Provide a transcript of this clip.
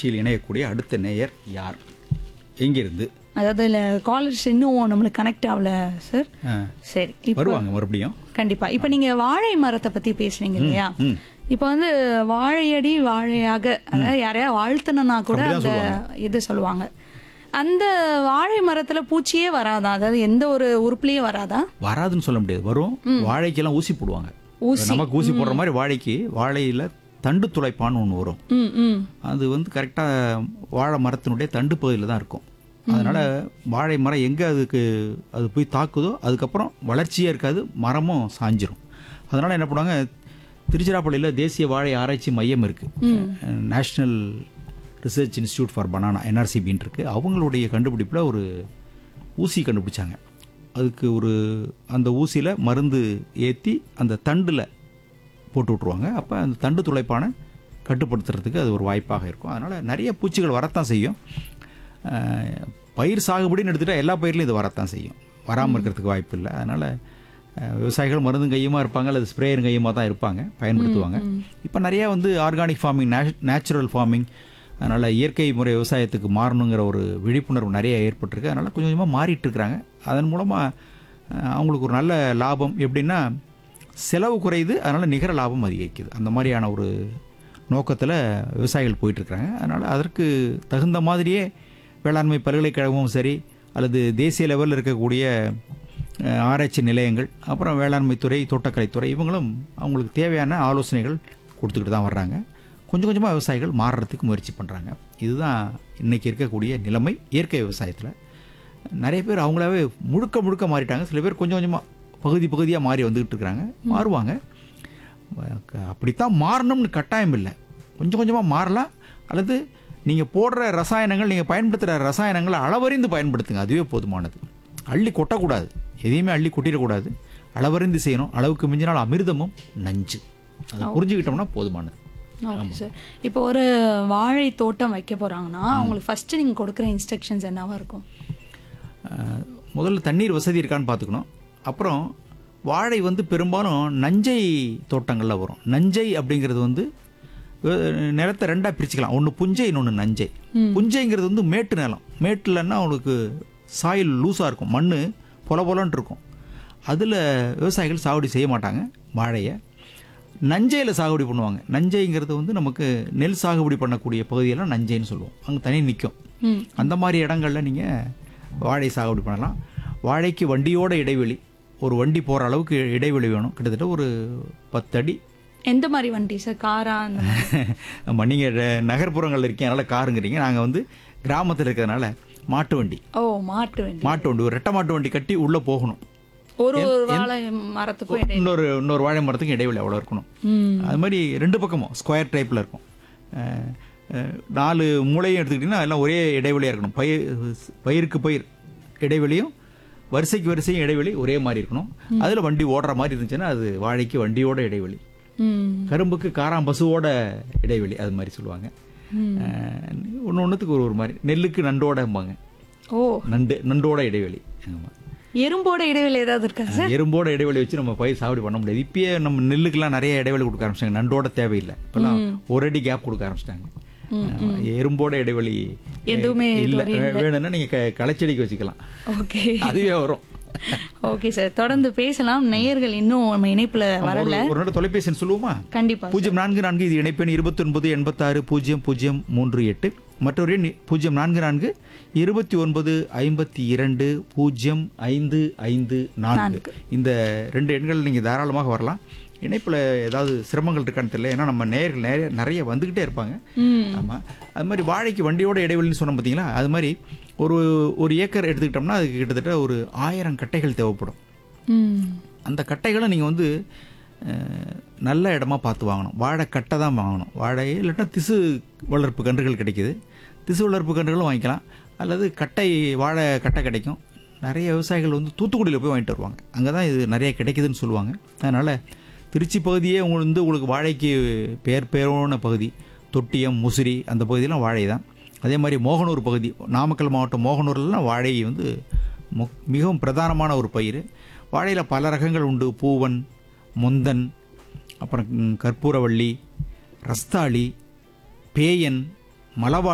நிகழ்ச்சியில் இணையக்கூடிய அடுத்த நேயர் யார் எங்கிருந்து அதாவது இல்லை காலர்ஸ் இன்னும் நம்மளுக்கு கனெக்ட் ஆகல சார் ஆ, சரி இப்போ வருவாங்க மறுபடியும் கண்டிப்பா இப்போ நீங்க வாழை மரத்தை பத்தி பேசுனீங்க இல்லையா ம். இப்போ வந்து வாழையடி வாழையாக அதாவது யாரையா வாழ்த்தணும்னா கூட அந்த அப்படிதான் இது சொல்லுவாங்க அந்த வாழை மரத்துல பூச்சியே வராதா அதாவது எந்த ஒரு உறுப்புலயே வராதா வராதுன்னு சொல்ல முடியாது வரும் வாழைக்கெல்லாம் ஊசி போடுவாங்க ஊசி. நமக்கு ஊசி போடுற மாதிரி வாழைக்கு வாழையில தண்டு துளைப்பான்னு ஒன்று வரும் ம் ம் அது வந்து கரெக்டாக வாழை மரத்தினுடைய தண்டு பகுதியில் தான் இருக்கும் அதனால வாழை மரம் எங்கே அதுக்கு அது போய் தாக்குதோ அதுக்கப்புறம் வளர்ச்சியே இருக்காது மரமும் சாஞ்சிரும் அதனால என்ன பண்ணுவாங்க திருச்சிராப்பள்ளியில் தேசிய வாழை ஆராய்ச்சி மையம் இருக்கு national research institute for banana என்ஆர்சிபின்னு இருக்கு அவங்களுடைய கண்டுபிடிப்பில் ஒரு ஊசி கண்டுபிடிச்சாங்க அதுக்கு ஒரு அந்த ஊசியில் மருந்து ஏற்றி அந்த தண்டில் போட்டு விட்ருவாங்க அப்போ அந்த தண்டு துளைப்பான கட்டுப்படுத்துறதுக்கு அது ஒரு வாய்ப்பாக இருக்கும் அதனால் நிறைய பூச்சிகள் வரத்தான் செய்யும் அஹ், பயிர் சாகுபடின்னு எடுத்துகிட்டா எல்லா பயிர்லையும் இது வரத்தான் செய்யும் வராமல் இருக்கிறதுக்கு வாய்ப்பு இல்லை அதனால் விவசாயிகள் மருந்தும் கையுமா இருப்பாங்க அல்லது ஸ்ப்ரேயர் கையுமா தான் இருப்பாங்க பயன்படுத்துவாங்க இப்போ நிறையா வந்து ஆர்கானிக் ஃபார்மிங் நேச்சுரல் ஃபார்மிங் அதனால் இயற்கை முறை விவசாயத்துக்கு மாறணுங்கிற ஒரு விழிப்புணர்வு நிறைய ஏற்பட்டிருக்கு அதனால் கொஞ்சம் கொஞ்சமாக மாறிட்டு இருக்கிறாங்க அதன் மூலமாக அவங்களுக்கு ஒரு நல்ல லாபம் எப்படின்னா செலவு குறையுது அதனால் நிகர லாபம் அதிகரிக்குது அந்த மாதிரியான ஒரு நோக்கத்தில் விவசாயிகள் போயிட்டுருக்குறாங்க அதனால் அதற்கு தகுந்த மாதிரியே வேளாண்மை பல்கலைக்கழகமும் சரி அல்லது தேசிய லெவலில் இருக்கக்கூடிய அஹ், ஆராய்ச்சி நிலையங்கள் அப்புறம் வேளாண்மை துறை தோட்டக்கலைத்துறை இவங்களும் அவங்களுக்கு தேவையான ஆலோசனைகள் கொடுத்துக்கிட்டு தான் வர்றாங்க கொஞ்சம் கொஞ்சமாக விவசாயிகள் மாறுறதுக்கு முயற்சி பண்ணுறாங்க இதுதான் இன்றைக்கி இருக்கக்கூடிய நிலைமை இயற்கை விவசாயத்தில் நிறைய பேர் அவங்களாவே முழுக்க முழுக்க மாறிட்டாங்க சில பேர் கொஞ்சம் கொஞ்சமாக பகுதி பகுதியாக மாறி வந்துக்கிட்டு இருக்கிறாங்க மாறுவாங்க க- அப்படித்தான் மாறணும்னு கட்டாயம் இல்லை கொஞ்சம் கொஞ்சமாக மாறலாம் அல்லது நீங்கள் போடுற ரசாயனங்கள் நீங்கள் பயன்படுத்துகிற ரசாயனங்களை அளவறிந்து பயன்படுத்துங்க அதுவே போதுமானது அள்ளி கொட்டக்கூடாது எதையுமே அள்ளி கொட்டிடக்கூடாது அளவறிந்து செய்யணும் அளவுக்கு மிஞ்சினால் அமிர்தமும் நஞ்சு அதை புரிஞ்சுக்கிட்டோம்னா போதுமானது ஓகே சார் இப்போ ஒரு வாழை தோட்டம் வைக்க போறாங்கன்னா அவங்களுக்கு ஃபர்ஸ்ட் நீங்க கொடுக்குற இன்ஸ்ட்ரக்ஷன்ஸ் என்னவா இருக்கும் அஹ், முதல்ல தண்ணீர் வசதி இருக்கான்னு பார்த்துக்கணும் அப்புறம் வாழை வந்து பெரும்பாலும் நஞ்சை தோட்டங்களில் வரும் நஞ்சை அப்படிங்கிறது வந்து அஹ், நிலத்தை ரெண்டாக பிரிச்சுக்கலாம் ஒன்று புஞ்சை இன்னொன்று நஞ்சை புஞ்சைங்கிறது வந்து மேட்டு நிலம் மேட்டுலன்னா அவங்களுக்கு சாயில் லூஸாக இருக்கும் மண் பொல பொலன்னு இருக்கும் அதில் விவசாயிகள் சாகுபடி செய்ய மாட்டாங்க வாழையை நஞ்சையில் சாகுபடி பண்ணுவாங்க நஞ்சைங்கிறது வந்து நமக்கு நெல் சாகுபடி பண்ணக்கூடிய பகுதியெல்லாம் நஞ்சைன்னு சொல்லுவோம் அங்கே தனி நிற்கும் ம் அந்த மாதிரி இடங்கள்ல நீங்கள் வாழை சாகுபடி பண்ணலாம் வாழைக்கு வண்டியோட இடைவெளி ஒரு வண்டி போகிற அளவுக்கு இடைவெளி வேணும் கிட்டத்தட்ட ஒரு பத்தடி எந்த மாதிரி வண்டி சார் காரா அந்த மாதிரி நம்ம நீங்கள் நகர்ப்புறங்களில் இருக்கீங்க அதனால் காருங்கிறீங்க நாங்கள் வந்து கிராமத்தில் இருக்கிறதுனால மாட்டு வண்டி ஓ மாட்டு வண்டி மாட்டு வண்டி ஒரு ரெட்டை மாட்டு வண்டி கட்டி உள்ளே போகணும் ஒரு ஒரு வாழை மரத்துக்கும் இடையில இன்னொரு இன்னொரு வாழை மரத்துக்கு இடைவெளி அவ்வளோ இருக்கணும் ம் அது மாதிரி ரெண்டு பக்கமும் ஸ்கொயர் டைப்பில் இருக்கும் அஹ், அஹ், நாலு மூளையும் எடுத்துக்கிட்டிங்கன்னா எல்லாம் ஒரே இடைவெளியாக இருக்கணும் பயிர் பயிருக்கு பயிர் இடைவெளியும் வரிசைக்கு வரிசையும் இடைவெளி ஒரே மாதிரி இருக்கணும் அதில் வண்டி ஓடுற மாதிரி இருந்துச்சுன்னா அது வாழைக்கு வண்டியோட இடைவெளி ம் கரும்புக்கு காராம் பசுவோட இடைவெளி அது மாதிரி சொல்லுவாங்க ஒன்று ஒன்றுத்துக்கு ஒரு ஒரு மாதிரி நெல்லுக்கு நண்டோடம்பாங்க ஓ நண்டு நண்டோட இடைவெளி ஆமாம் எறும்போட இடைவெளி ஏதாவது இருக்கா சார் எறும்போட இடைவெளி வச்சு நம்ம பயிர் சாகுபடி பண்ண முடியாது இப்பயே நம்ம நெல்லுக்கெல்லாம் நிறைய இடைவெளி கொடுக்க ஆரம்பிச்சிட்டாங்க நண்டோட தேவையில்லை இப்பெல்லாம் ஒரு அடி கேப் கொடுக்க ஆரம்பிச்சிட்டாங்க எறும்போட இடைவெளி எதுவுமே இல்ல வேணும்னா நீங்க க- களைச்செடிக்கு வச்சுக்கலாம் ஓகே அதுவே வரும் ஓகே சார் தொடர்ந்து பேசலாம் நேயர்கள் இன்னும் நம்ம இணைப்புல வரல ஒரு- ஒரு நாள் தொலைபேசி எண் சொல்லுவோமா கண்டிப்பா பூஜ்ஜியம் நான்கு நான்கு இது இணைப்பெண் இருபத்தி ஒன்பது எண்பத்தாறு பூஜ்ஜியம் பூஜ்ஜியம் மூன்று எட்டு மற்றொரு எண் பூஜ்ஜியம் நான்கு நான்கு இருபத்தி ஒன்பது ஐம்பத்தி இரண்டு பூஜ்ஜியம் ஐந்து ஐந்து நான்கு இந்த ரெண்டு எண்கள் நீங்கள் தாராளமாக வரலாம் இணைப்பில் ஏதாவது சிரமங்கள் இருக்கான்னு தெரியல ஏன்னா நம்ம நேயர்கள் நிறைய நிறைய வந்துக்கிட்டே இருப்பாங்க ம் ஆமாம் அது மாதிரி வாழைக்கு வண்டியோட இடைவெளின்னு சொன்னோம் பார்த்தீங்களா அது மாதிரி ஒரு ஒரு ஏக்கர் எடுத்துக்கிட்டோம்னா அதுக்கு கிட்டத்தட்ட ஒரு ஆயிரம் கட்டைகள் தேவைப்படும் ம் அந்த கட்டைகளை நீங்கள் வந்து அஹ், நல்ல இடமா பார்த்து வாங்கணும் வாழை கட்டை தான் வாங்கணும் வாழை இல்லாட்டா திசு வளர்ப்பு கன்றுகள் கிடைக்குது திசு வளர்ப்பு கன்றுகளும் வாங்கிக்கலாம் அல்லது கட்டை வாழை கட்டை கிடைக்கும் நிறைய விவசாயிகள் வந்து தூத்துக்குடியில் போய் வாங்கிட்டு வருவாங்க அங்கே தான் இது நிறைய கிடைக்குதுன்னு சொல்லுவாங்க அதனால் திருச்சி பகுதியே உங்களுக்கு வந்து உங்களுக்கு வாழைக்கு பேர் பேரோன பகுதி தொட்டியம் முசிறி அந்த பகுதியெல்லாம் வாழை தான் அதே மாதிரி மோகனூர் பகுதி நாமக்கல் மாவட்டம் மோகனூர்லாம் வாழை வந்து மு- மிகவும் பிரதானமான ஒரு பயிர் வாழையில் பல ரகங்கள் உண்டு பூவன் முந்தன் அப்புறம் ம், கற்பூரவள்ளி ரஸ்தாளி பேயன் மலவா